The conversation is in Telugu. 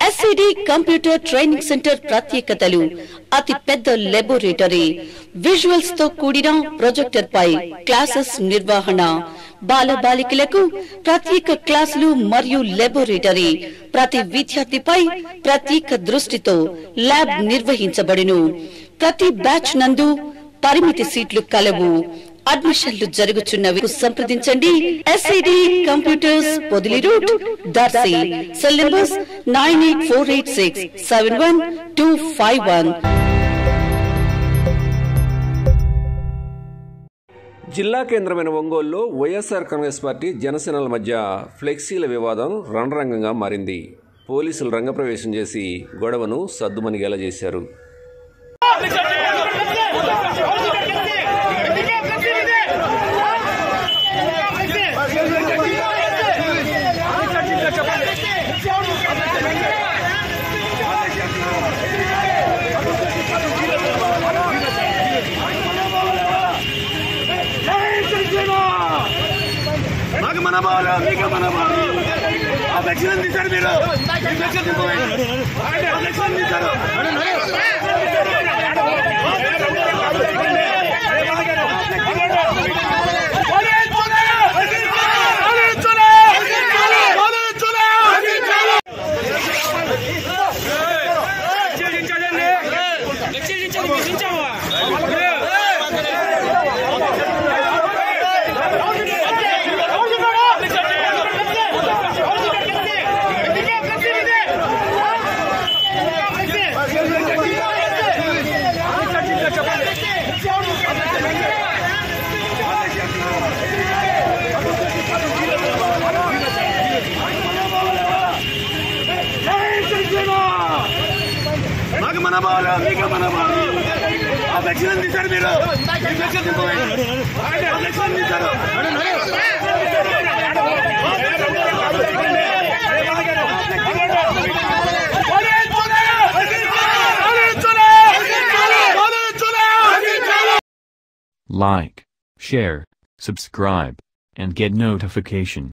ఎస్సిడి కంప్యూటర్ ట్రైనింగ్ సెంటర్ ప్రత్యేకతలు అతి పెద్ద లెబొరేటరీ విజువల్స్ తో కూడిన ప్రొజెక్టర్ పై క్లాసెస్ నిర్వహణ బాల బాలికలకు ప్రత్యేక క్లాసులు మరియు లెబొరేటరీ ప్రతి విద్యార్థిపై ప్రత్యేక దృష్టితో ల్యాబ్ నిర్వహించబడును ప్రతి బ్యాచ్ నందు పరిమితి సీట్లు కలవు అడ్మిషన్లు జరుగుచున్నవి సంప్రదించండి SID computers Podili route Darsi cell numbers nine eight four eight six seven one two five one జిల్లా కేంద్రమైన ఒంగోలులో వైఎస్ఆర్ కాంగ్రెస్ పార్టీ జనసేనల మధ్య ఫ్లెక్సీల వివాదం రణరంగంగా మారింది పోలీసులు రంగప్రవేశం చేసి గొడవను సద్దుమణిగేలా చేశారు మాకు మన బాల మీకు మన బాల ఆ దక్షిణం తీశారు మీరు ఈ దక్షిణం తీసుకోండి. ఆ దక్షిణం తీశారు మాకు మన బాల మీకు మన బాల ఆ దక్షిణం తీశారు మీరు ఈ దక్షిణం తీసుకోండి. ఆ దక్షిణం తీశారు Like, share, subscribe, and get notification.